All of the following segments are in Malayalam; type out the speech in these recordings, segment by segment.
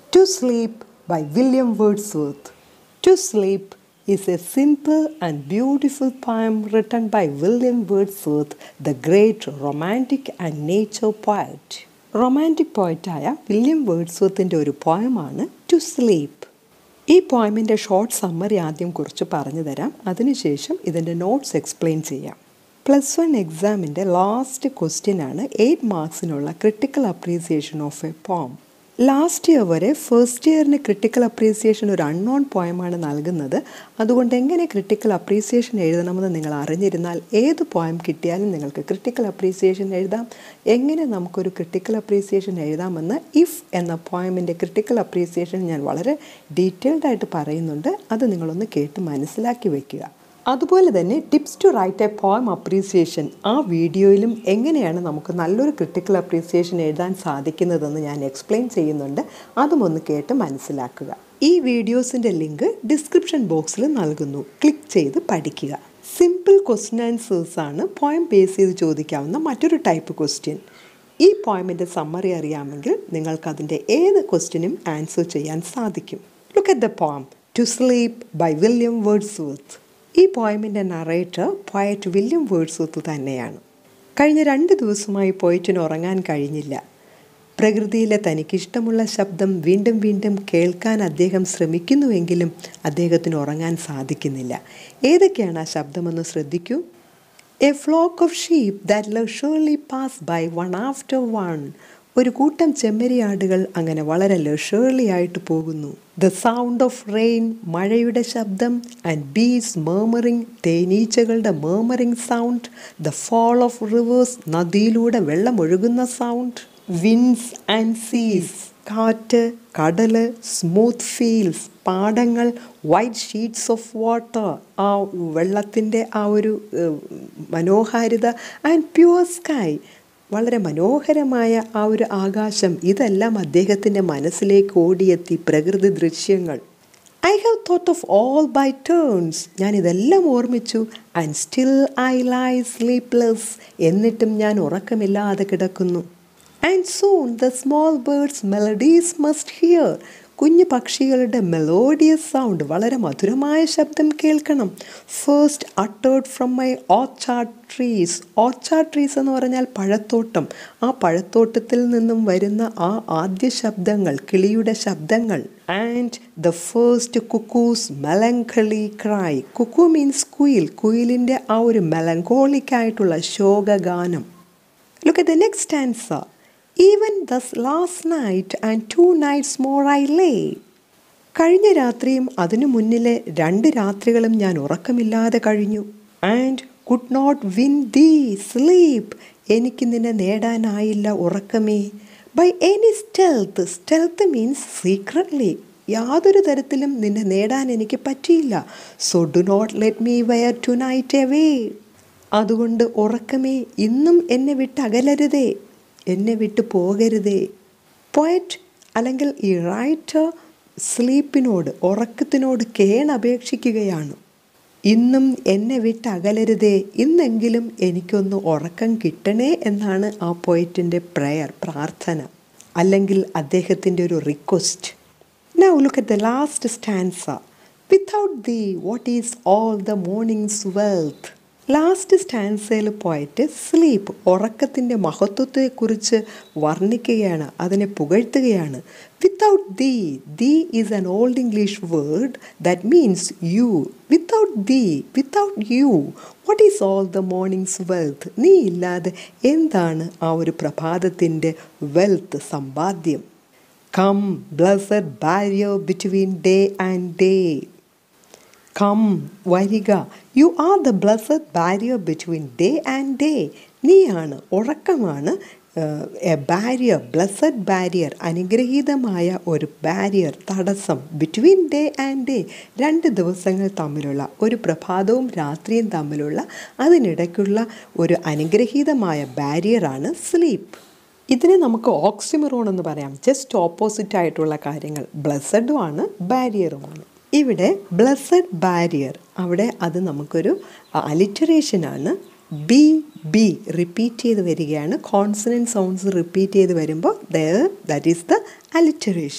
To Sleep by William Wordsworth. To Sleep is a simple and beautiful poem written by William Wordsworth, the great romantic and nature poet. Romantic പോയറ്റായ വില്യം വേർഡ്സ്വർത്തിൻ്റെ ഒരു പോയമാണ് ടു സ്ലീപ്പ് ഈ പോയമിൻ്റെ ഷോർട്ട് സമ്മറി ആദ്യം കുറിച്ച് പറഞ്ഞു തരാം അതിനുശേഷം ഇതിൻ്റെ നോട്ട്സ് എക്സ്പ്ലെയിൻ ചെയ്യാം പ്ലസ് വൺ എക്സാമിൻ്റെ ലാസ്റ്റ് ക്വസ്റ്റ്യൻ ആണ് എയ്റ്റ് മാർക്സിനുള്ള critical appreciation of a poem last year വരെ ഫസ്റ്റ് ഇയറിന് ക്രിട്ടിക്കൽ അപ്രീസിയേഷൻ ഒരു അൺനോൺ പോയമാണ് നൽകുന്നത് അതുകൊണ്ട് എങ്ങനെ ക്രിട്ടിക്കൽ അപ്രീസിയേഷൻ എഴുതണമെന്ന് നിങ്ങൾ അറിഞ്ഞിരുന്നാൽ ഏത് പോയം കിട്ടിയാലും നിങ്ങൾക്ക് ക്രിട്ടിക്കൽ അപ്രീസിയേഷൻ എഴുതാം എങ്ങനെ നമുക്കൊരു ക്രിട്ടിക്കൽ അപ്രീസിയേഷൻ എഴുതാമെന്ന് ഇഫ് എന്ന പോയമിൻ്റെ ക്രിട്ടിക്കൽ അപ്രീസിയേഷൻ ഞാൻ വളരെ ഡീറ്റെയിൽഡ് ആയിട്ട് പറയുന്നുണ്ട് അത് നിങ്ങളൊന്ന് കേട്ട് മനസ്സിലാക്കി വെക്കുക അതുപോലെ തന്നെ tips to write a poem appreciation ആ വീഡിയോയിലും എങ്ങനെയാണ് നമുക്ക് നല്ലൊരു ക്രിട്ടിക്കൽ അപ്രീസിയേഷൻ എഴുതാൻ സാധിക്കുന്നതെന്ന് ഞാൻ എക്സ്പ്ലെയിൻ ചെയ്യുന്നുണ്ട് അതും ഒന്ന് കേട്ട് മനസ്സിലാക്കുക ഈ വീഡിയോസിൻ്റെ ലിങ്ക് ഡിസ്ക്രിപ്ഷൻ ബോക്സിൽ നൽകുന്നു ക്ലിക്ക് ചെയ്ത് പഠിക്കുക സിമ്പിൾ ക്വസ്റ്റ്യൻ ആൻസേഴ്സ് ആണ് പോയം ബേസ് ചെയ്ത് ചോദിക്കാവുന്ന മറ്റൊരു ടൈപ്പ് ക്വസ്റ്റ്യൻ ഈ പോയമിൻ്റെ സമ്മറി അറിയാമെങ്കിൽ നിങ്ങൾക്കതിൻ്റെ ഏത് ക്വസ്റ്റ്യനും ആൻസർ ചെയ്യാൻ സാധിക്കും look at the poem to sleep by William Wordsworth ഈ പോയമിൻ്റെ നറേറ്റർ പോയറ്റ് വില്യം വേർഡ്സ്വർത്ത് തന്നെയാണ് കഴിഞ്ഞ രണ്ട് ദിവസമായി പോയറ്റിന് ഉറങ്ങാൻ കഴിഞ്ഞില്ല പ്രകൃതിയിലെ തനിക്കിഷ്ടമുള്ള ശബ്ദം വീണ്ടും വീണ്ടും കേൾക്കാൻ അദ്ദേഹം ശ്രമിക്കുന്നുവെങ്കിലും അദ്ദേഹത്തിന് ഉറങ്ങാൻ സാധിക്കുന്നില്ല ഏതൊക്കെയാണ് ആ ശബ്ദമെന്ന് ശ്രദ്ധിക്കൂ a flock of sheep that leisurely pass by one after one ഒരു കൂട്ടം ചെമ്മരിയാടുകൾ അങ്ങനെ വളരെ ലഷേർലി ആയിട്ട് പോകുന്നു ദ സൗണ്ട് ഓഫ് റെയിൻ മഴയുടെ ശബ്ദം ആൻഡ് ബീസ് മേമറിങ് തേനീച്ചകളുടെ murmuring sound the fall of rivers നദിയിലൂടെ വെള്ളം ഒഴുകുന്ന സൗണ്ട് വിൻസ് ആൻഡ് സീസ് കാറ്റ് കടല് സ്മൂത്ത് ഫീൽസ് പാടങ്ങൾ വൈറ്റ് ഷീറ്റ്സ് ഓഫ് വാട്ടർ ആ വെള്ളത്തിൻ്റെ ആ ഒരു മനോഹാരിത ആൻഡ് പ്യുവർ സ്കൈ വളരെ മനോഹരമായ ആ ഒരു ആകാശം ഇതെല്ലാം അദ്ദേഹത്തിൻ്റെ മനസ്സിലേക്ക് ഓടിയെത്തി പ്രകൃതി ദൃശ്യങ്ങൾ I have thought of all by turns ഞാൻ ഇതെല്ലാം ഓർമ്മിച്ചു and still I lie sleepless എന്നിട്ടും ഞാൻ ഉറക്കമില്ലാതെ കിടക്കുന്നു and soon the small birds melodies must hear കുഞ്ഞു പക്ഷികളുടെ മെലോഡിയസ് സൗണ്ട് വളരെ മധുരമായ ശബ്ദം കേൾക്കണം first uttered from my orchard trees orchard trees എന്ന് പറഞ്ഞാൽ പഴത്തോട്ടം ആ പഴത്തോട്ടത്തിൽ നിന്നും വരുന്ന ആ ആദ്യ ശബ്ദങ്ങൾ കിളിയുടെ ശബ്ദങ്ങൾ and the first cuckoo's melancholy cry cuckoo means കുയിൽ കുയിലിൻ്റെ ആ ഒരു മെലങ്കോളിക് ആയിട്ടുള്ള ശോകഗാനം look at the next answer even thus last night and two nights more I lay കഴിഞ്ഞ രാത്രിയും അതിനു മുന്നിലെ രണ്ട് രാത്രികളും ഞാൻ ഉറക്കമില്ലാതെ കഴിഞ്ഞു and could not win thee sleep എനിക്ക് നിന്നെ നേടാനായില്ല ഉറക്കമേ by any stealth stealth means secretly യാതൊരു തരത്തിലും നിന്നെ നേടാൻ എനിക്ക് പറ്റിയില്ല so do not let me where tonight away അതുകൊണ്ട് ഉറക്കമേ ഇന്നും എന്നെ വിട്ട് അകലരുതേ എന്നെ വിട്ട് പോകരുതേ പോയറ്റ് അല്ലെങ്കിൽ ഈ റൈറ്റർ സ്ലീപ്പിനോട് ഉറക്കത്തിനോട് കേണപേക്ഷിക്കുകയാണ് ഇന്നും എന്നെ വിട്ട് അകലരുതേ ഇന്നെങ്കിലും എനിക്കൊന്ന് ഉറക്കം കിട്ടണേ എന്നാണ് ആ പോയറ്റിൻ്റെ പ്രയർ പ്രാർത്ഥന അല്ലെങ്കിൽ അദ്ദേഹത്തിൻ്റെ ഒരു request now look at the last stanza without thee what is all the morning's wealth last സ്റ്റാൻസയിൽ പോയിട്ട് സ്ലീപ്പ് ഉറക്കത്തിൻ്റെ മഹത്വത്തെക്കുറിച്ച് വർണ്ണിക്കുകയാണ് അതിനെ പുകഴ്ത്തുകയാണ് without thee thee is an old English word that means you without thee without you what is all the morning's wealth നീ ഇല്ലാതെ എന്താണ് ആ ഒരു പ്രഭാതത്തിൻ്റെ വെൽത്ത് സമ്പാദ്യം come blessed barrier between day and day come വരിക you are the blessed barrier between day and day നീയാണ് ഉറക്കമാണ് എ ബാരിയർ ബ്ലസഡ് ബാരിയർ അനുഗ്രഹീതമായ ഒരു ബാരിയർ തടസ്സം ബിറ്റ്വീൻ ഡേ ആൻഡ് ഡേ രണ്ട് ദിവസങ്ങൾ തമ്മിലുള്ള ഒരു പ്രഭാതവും രാത്രിയും തമ്മിലുള്ള അതിനിടയ്ക്കുള്ള ഒരു അനുഗ്രഹീതമായ ബാരിയറാണ് സ്ലീപ്പ് ഇതിനെ നമുക്ക് ഓക്സിമിറോൺ എന്ന് പറയാം ജസ്റ്റ് ഓപ്പോസിറ്റ് ആയിട്ടുള്ള കാര്യങ്ങൾ ബ്ലസ്സഡും ആണ് ബാരിയറുമാണ് ഇവിടെ ബ്ലസ്സഡ് ബാരിയർ അവിടെ അത് നമുക്കൊരു അലിറ്ററേഷനാണ് ബി ബി റിപ്പീറ്റ് ചെയ്ത് വരികയാണ് കോൺസണൻറ്റ് സൗണ്ട്സ് റിപ്പീറ്റ് ചെയ്ത് വരുമ്പോൾ the that is the alliteration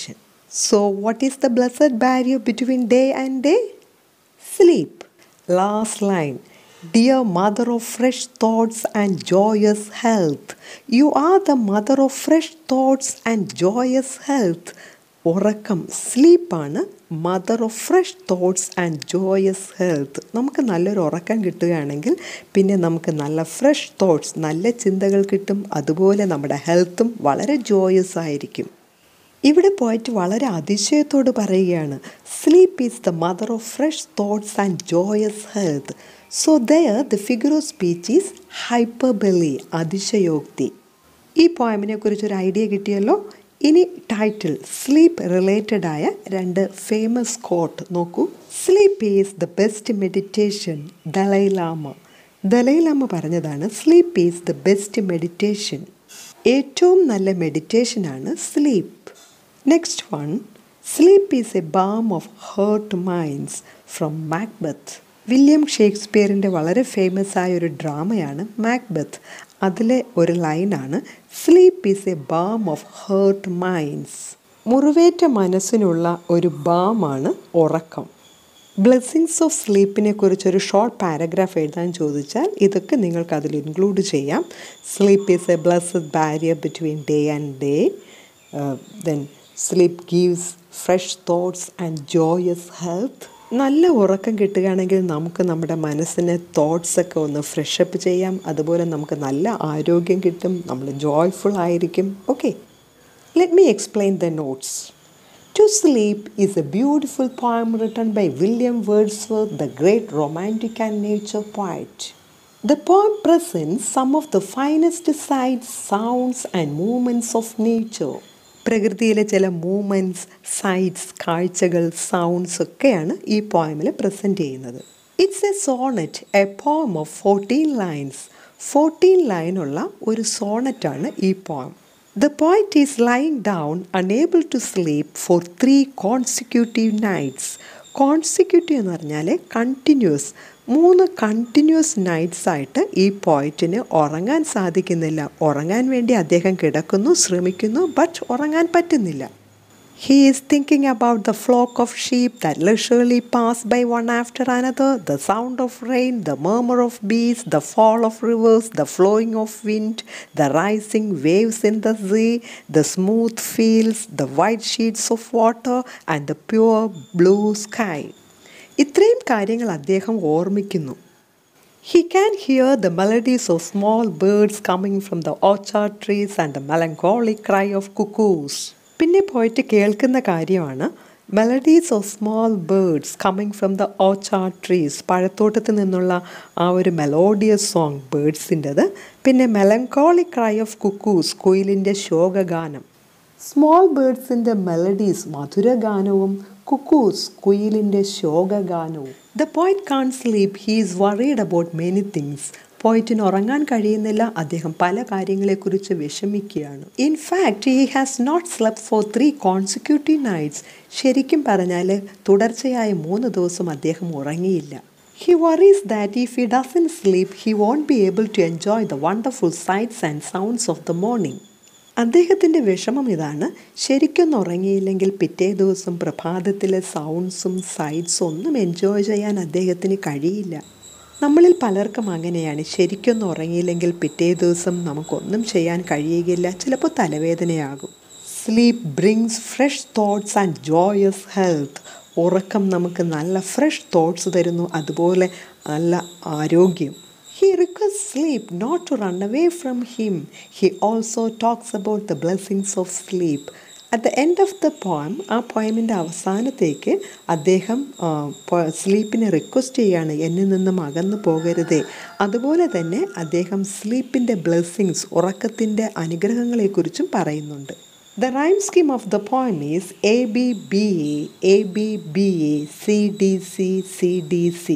So, what is the blessed barrier between day and day? Sleep. Last line. Dear mother of fresh thoughts and joyous health, you are the mother of fresh thoughts and joyous health. ഉറക്കം സ്ലീപ്പാണ് mother of fresh thoughts and joyous health നമുക്ക് നല്ലൊരു ഉറക്കം കിട്ടുകയാണെങ്കിൽ പിന്നെ നമുക്ക് നല്ല ഫ്രഷ് തോട്ട്സ് നല്ല ചിന്തകൾ കിട്ടും അതുപോലെ നമ്മുടെ ഹെൽത്തും വളരെ ജോയസ് ആയിരിക്കും ഇവിടെ പോയിട്ട് വളരെ അതിശയത്തോട് പറയുകയാണ് sleep is the mother of fresh thoughts and joyous health so there the figure of speech is hyperbole അതിശയോക്തി ഈ പോയമിനെ കുറിച്ച് ഒരു ഐഡിയ കിട്ടിയല്ലോ ഇനി ടൈറ്റിൽ സ്ലീപ്പ് റിലേറ്റഡ് ആയ രണ്ട് ഫേമസ് കോട്ട് നോക്കൂ sleep is the best meditation Dalai Lama Dalai Lama പറഞ്ഞതാണ് sleep is the best meditation ഏറ്റവും നല്ല മെഡിറ്റേഷനാണ് sleep next one sleep is a balm of hurt minds from Macbeth William ഷേക്സ്പിയറിൻ്റെ വളരെ ഫേമസ് ആയ ഒരു ഡ്രാമയാണ് മാക്ബത്ത് അതിലെ ഒരു ലൈനാണ് sleep is a balm of hurt minds മുറിവേറ്റ മനസ്സിനുള്ള ഒരു ബാമാണ് ഉറക്കം ബ്ലെസ്സിങ്സ് ഓഫ് സ്ലീപ്പിനെ കുറിച്ചൊരു ഷോർട്ട് പാരഗ്രാഫ് എഴുതാൻ ചോദിച്ചാൽ ഇതൊക്കെ നിങ്ങൾക്ക് അതിൽ ഇൻക്ലൂഡ് ചെയ്യാം sleep is a blessed barrier between day and day then sleep gives fresh thoughts and joyous health നല്ല ഉറക്കം കിട്ടുകയാണെങ്കിൽ നമുക്ക് നമ്മുടെ മനസ്സിന് തോട്ട്സൊക്കെ ഒന്ന് ഫ്രഷപ്പ് ചെയ്യാം അതുപോലെ നമുക്ക് നല്ല ആരോഗ്യം കിട്ടും നമ്മൾ ജോയ്ഫുൾ ആയിരിക്കും okay let me explain the notes To Sleep is a beautiful poem written by William Wordsworth, the great romantic and nature poet. The poem presents some of the finest sights, sounds, and movements of nature. പ്രകൃതിയിലെ ചില മൂമെൻറ്റ്സ് സൈറ്റ്സ് കാഴ്ചകൾ സൗണ്ട്സ് ഒക്കെയാണ് ഈ പോയമിൽ പ്രസൻറ്റ് ചെയ്യുന്നത് it's a sonnet a poem of fourteen lines fourteen ലൈനുള്ള ഒരു സോണറ്റാണ് ഈ poem The poet is lying down, unable to sleep for three consecutive nights. Consecutive എന്ന് പറഞ്ഞാൽ കണ്ടിന്യൂസ് മൂന്ന് കണ്ടിന്യൂസ് നൈറ്റ്സ് ആയിട്ട് ഈ പോയിറ്റിന് ഉറങ്ങാൻ സാധിക്കുന്നില്ല ഉറങ്ങാൻ വേണ്ടി അദ്ദേഹം കിടക്കുന്നു ശ്രമിക്കുന്നു ബട്ട് ഉറങ്ങാൻ പറ്റുന്നില്ല He is thinking about the flock of sheep that leisurely pass by one after another, the sound of rain, the murmur of bees, the fall of rivers, the flowing of wind, the rising waves in the sea, the smooth fields, the white sheets of water, and the pure blue sky. ഇത്രയും കാര്യങ്ങൾ അദ്ദേഹം ഓർമ്മിക്കുന്നു He can hear the melodies of small birds coming from the orchard trees and the melancholy cry of cuckoos. പിന്നെ പോയിട്ട് കേൾക്കുന്ന കാര്യമാണ് melodies of small birds coming from the orchard trees പഴത്തോട്ടത്തിൽ നിന്നുള്ള ആ ഒരു മെലോഡിയസ് സോങ് ബേർഡ്സിൻ്റെത് പിന്നെ മെലങ്കോളി ക്രൈ ഓഫ് കുക്കൂസ് കുയിലിൻ്റെ ശോകഗാനം സ്മോൾ ബേർഡ്സിൻ്റെ മെലഡീസ് മധുരഗാനവും കുക്കൂസ് കുയിലിൻ്റെ ശോകഗാനവും the poet can't sleep he is worried about many things പോയിറ്റിന് ഉറങ്ങാൻ കഴിയുന്നില്ല അദ്ദേഹം പല കാര്യങ്ങളെക്കുറിച്ച് വിഷമിക്കുകയാണ് in fact he has not slept for three consecutive nights ശരിക്കും പറഞ്ഞാൽ തുടർച്ചയായ മൂന്ന് ദിവസം അദ്ദേഹം ഉറങ്ങിയില്ല he worries that if he doesn't sleep he won't be able to enjoy the wonderful sights and sounds of the morning അദ്ദേഹത്തിൻ്റെ വിഷമം ഇതാണ് ശരിക്കൊന്നും ഉറങ്ങിയില്ലെങ്കിൽ പിറ്റേ ദിവസം പ്രഭാതത്തിലെ സൗണ്ട്സും സൈറ്റ്സും ഒന്നും എൻജോയ് ചെയ്യാൻ അദ്ദേഹത്തിന് കഴിയില്ല നമ്മളിൽ പലർക്കും അങ്ങനെയാണ് ശരിക്കൊന്നും ഉറങ്ങിയില്ലെങ്കിൽ പിറ്റേ ദിവസം നമുക്കൊന്നും ചെയ്യാൻ കഴിയുകയില്ല ചിലപ്പോൾ തലവേദനയാകും sleep brings fresh thoughts and joyous health ഉറക്കം നമുക്ക് നല്ല ഫ്രഷ് തോട്ട്സ് തരുന്നു അതുപോലെ നല്ല ആരോഗ്യം He requests sleep not to run away from him. He also talks about the blessings of sleep. At the end of the poem ആ പോയമിൻ്റെ അവസാനത്തേക്ക് അദ്ദേഹം സ്ലീപ്പിനെ റിക്വസ്റ്റ് ചെയ്യാണ് എന്നിൽ നിന്നും അകന്നു പോകരുതേ അതുപോലെ തന്നെ അദ്ദേഹം സ്ലീപ്പിൻ്റെ ബ്ലെസ്സിങ്സ് ഉറക്കത്തിൻ്റെ അനുഗ്രഹങ്ങളെക്കുറിച്ചും പറയുന്നുണ്ട് the rhyme scheme of the poem is A B B A A B B A C D C C D C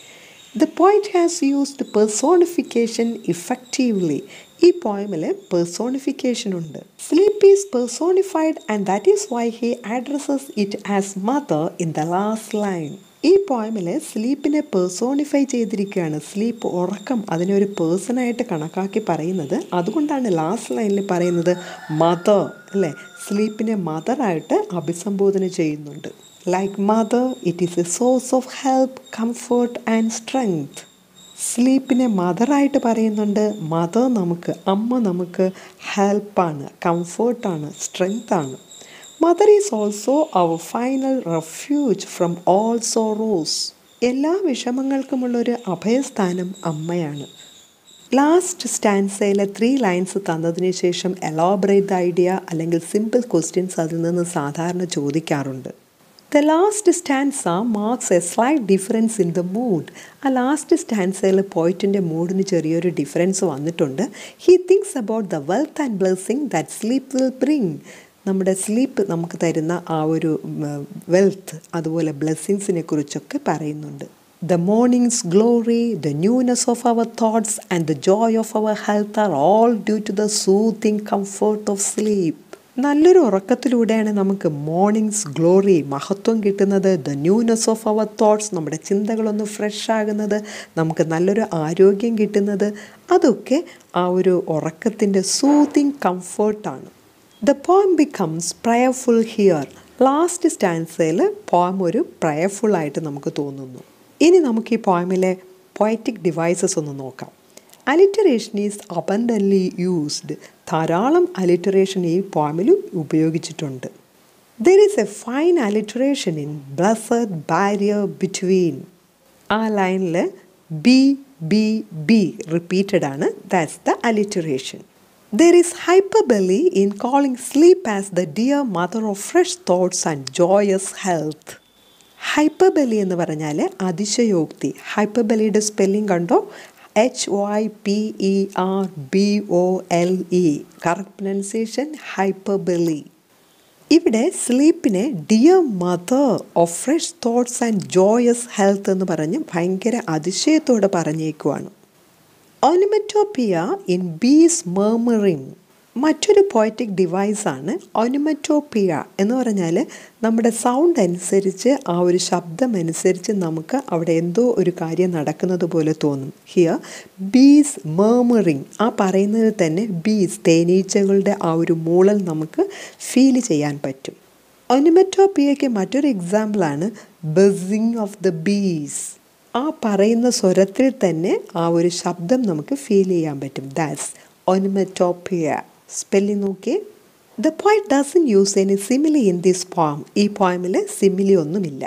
the poet has used personification effectively ഈ പോയമിൽ പെർസോണിഫിക്കേഷൻ ഉണ്ട് sleep is personified and that is why he addresses it as mother in the last line ഈ പോയമിൽ സ്ലീപ്പിനെ പേഴ്സോണിഫൈ ചെയ്തിരിക്കുകയാണ് സ്ലീപ്പ് ഉറക്കം അതിനെ ഒരു പേഴ്സണായിട്ട് കണക്കാക്കി പറയുന്നത് അതുകൊണ്ടാണ് ലാസ്റ്റ് ലൈനിൽ പറയുന്നത് മദർ അല്ലേ സ്ലീപ്പിനെ മദറായിട്ട് അഭിസംബോധന ചെയ്യുന്നുണ്ട് like mother it is a source of help comfort and strength സ്ലീപ്പിനെ മദറായിട്ട് പറയുന്നുണ്ട് മദർ നമുക്ക് അമ്മ നമുക്ക് ഹെൽപ്പാണ് കംഫർട്ടാണ് സ്ട്രെങ്താണ് mother is also our final refuge from all sorrows എല്ലാ വിഷമങ്ങൾക്കുമുള്ളൊരു അഭയസ്ഥാനം അമ്മയാണ് ലാസ്റ്റ് സ്റ്റാൻസയിലെ ത്രീ ലൈൻസ് തന്നതിന് ശേഷം എലോബറേറ്റ് ദ ഐഡിയ അല്ലെങ്കിൽ സിമ്പിൾ ക്വസ്റ്റ്യൻസ് അതിൽ നിന്ന് സാധാരണ ചോദിക്കാറുണ്ട് the last stanza marks a slight difference in the mood ആ ലാസ്റ്റ് സ്റ്റാൻസയിൽ പോയിറ്റിൻ്റെ മൂഡിന് ചെറിയൊരു ഡിഫറൻസ് വന്നിട്ടുണ്ട് he thinks about the wealth and blessing that sleep will bring നമ്മുടെ സ്ലീപ്പ് നമുക്ക് തരുന്ന ആ ഒരു വെൽത്ത് അതുപോലെ ബ്ലെസ്സിങ്സിനെ കുറിച്ചൊക്കെ പറയുന്നുണ്ട് the mornings glory the newness of our thoughts and the joy of our health are all due to the soothing comfort of sleep നല്ലൊരു ഉറക്കത്തിലൂടെയാണ് നമുക്ക് മോർണിംഗ്സ് ഗ്ലോറി മഹത്വം കിട്ടുന്നത് the newness of our thoughts നമ്മുടെ ചിന്തകളൊന്ന് ഫ്രഷ് ആകുന്നത് നമുക്ക് നല്ലൊരു ആരോഗ്യം കിട്ടുന്നത് അതൊക്കെ ആ ഒരു ഉറക്കത്തിൻ്റെ സൂത്തിങ് കംഫർട്ടാണ് the poem becomes prayerful here last സ്റ്റാൻസയിൽ പോയം ഒരു പ്രയർഫുൾ ആയിട്ട് നമുക്ക് തോന്നുന്നു ഇനി നമുക്ക് ഈ പോയമിലെ പോയറ്റിക് ഡിവൈസസ് ഒന്ന് നോക്കാം അലിറ്ററേഷൻ ഈസ് അബൻഡൻലി യൂസ്ഡ് ധാരാളം അലിറ്ററേഷൻ ഈ പോയമിൽ ഉപയോഗിച്ചിട്ടുണ്ട് there is a fine alliteration in blessed barrier between ആ ലൈനിൽ ബി ബി ബി റിപ്പീറ്റഡ് ആണ് that's the alliteration There is hyperbole in calling sleep as the dear mother of fresh thoughts and joyous health. Hyperbole എന്ന് പറഞ്ഞാൽ അതിശയോക്തി ഹൈപ്പർബലിയുടെ സ്പെല്ലിംഗ് കണ്ടോ H Y P E R B O L E correct pronunciation hyperbole ഇവിടെ സ്ലീപ്പിനെ dear mother of fresh thoughts and joyous health എന്ന് പറഞ്ഞ് ഭയങ്കര അതിശയത്തോടെ പറഞ്ഞേക്കുവാണ് ഒനിമറ്റോപ്പിയ ഇൻ ബീസ് മേമറിങ് മറ്റൊരു പോയറ്റിക് ഡിവൈസാണ് ഒനിമറ്റോപ്പിയ എന്ന് പറഞ്ഞാൽ നമ്മുടെ സൗണ്ട് അനുസരിച്ച് ആ ഒരു ശബ്ദം അനുസരിച്ച് നമുക്ക് അവിടെ എന്തോ ഒരു കാര്യം നടക്കുന്നത് പോലെ തോന്നും ഹിയർ ബീസ് മേമറിങ് ആ പറയുന്നത് തന്നെ ബീസ് തേനീച്ചകളുടെ ആ ഒരു മൂളൽ നമുക്ക് ഫീൽ ചെയ്യാൻ പറ്റും ഒനിമറ്റോപ്പിയയ്ക്ക് മറ്റൊരു എക്സാമ്പിളാണ് ബസിങ് ഓഫ് ദ ബീസ് ആ പറയുന്ന സ്വരത്തിൽ തന്നെ ആ ഒരു ശബ്ദം നമുക്ക് ഫീൽ ചെയ്യാൻ പറ്റും ദാറ്റ്സ് ഒനിമറ്റോപ്പിയ സ്പെല്ലിംഗ് നോക്കിയേ ദ പോയിന്റ് doesn't use any simile in this poem ഈ പോയമിൽ സിമിലി ഒന്നുമില്ല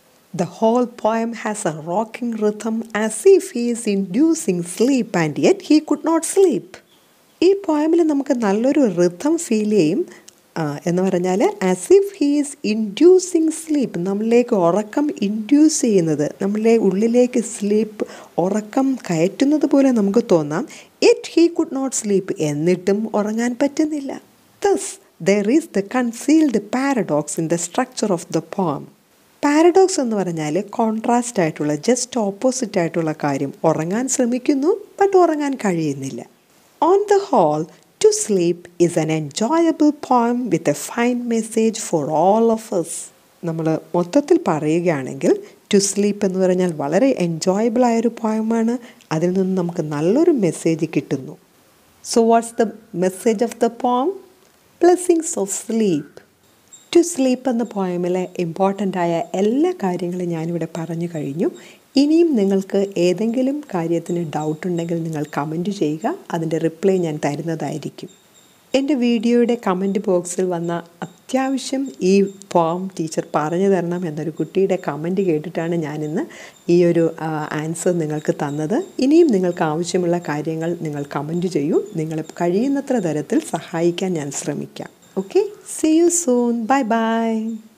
the whole poem has a rocking rhythm as if he's inducing sleep and yet he could not sleep ഈ പോയമിൽ നമുക്ക് നല്ലൊരു റിഥം ഫീൽ ചെയ്യും എന്ന് പറഞ്ഞാൽ as if he's inducing sleep നമ്മളിലേക്ക് ഉറക്കം ഇൻഡ്യൂസ് ചെയ്യുന്നത് നമ്മളുടെ ഉള്ളിലേക്ക് സ്ലീപ്പ് ഉറക്കം കയറ്റുന്നത് പോലെ നമുക്ക് തോന്നാം it he could not sleep എന്നിട്ടും ഉറങ്ങാൻ പറ്റുന്നില്ല thus there is the concealed paradox in the structure of the poem paradox എന്ന് പറഞ്ഞാൽ കോൺട്രാസ്റ്റ് ആയിട്ടുള്ള ജസ്റ്റ് ഓപ്പോസിറ്റ് ആയിട്ടുള്ള കാര്യം ഉറങ്ങാൻ ശ്രമിക്കുന്നു ബട്ട് ഉറങ്ങാൻ കഴിയുന്നില്ല on the whole to sleep is an enjoyable poem with a fine message for all of us നമ്മൾ മൊത്തത്തിൽ പറയുകയാണെങ്കിൽ ടു സ്ലീപ്പ് എന്ന് പറഞ്ഞാൽ വളരെ എൻജോയബിൾ ആയൊരു പോയമാണ് അതിൽ നിന്ന് നമുക്ക് നല്ലൊരു മെസ്സേജ് കിട്ടുന്നു so what's the message of the poem blessings of sleep to sleep എന്ന പോയമിലെ ഇമ്പോർട്ടൻ്റ് ആയ എല്ലാ കാര്യങ്ങളും ഞാനിവിടെ പറഞ്ഞു കഴിഞ്ഞു ഇനിയും നിങ്ങൾക്ക് ഏതെങ്കിലും കാര്യത്തിന് ഡൗട്ട് ഉണ്ടെങ്കിൽ നിങ്ങൾ കമൻറ്റ് ചെയ്യുക അതിൻ്റെ റിപ്ലൈ ഞാൻ തരുന്നതായിരിക്കും എൻ്റെ വീഡിയോയുടെ കമൻറ്റ് ബോക്സിൽ വന്ന അത്യാവശ്യം ഈ പോം ടീച്ചർ പറഞ്ഞു തരണം എന്നൊരു കുട്ടിയുടെ കമൻറ്റ് കേട്ടിട്ടാണ് ഞാനിന്ന് ഈ ഒരു ആൻസർ നിങ്ങൾക്ക് തന്നത് ഇനിയും നിങ്ങൾക്ക് ആവശ്യമുള്ള കാര്യങ്ങൾ നിങ്ങൾ കമൻറ്റ് ചെയ്യൂ നിങ്ങളെ കഴിയുന്നത്ര തരത്തിൽ സഹായിക്കാൻ ഞാൻ ശ്രമിക്കാം okay see you soon bye by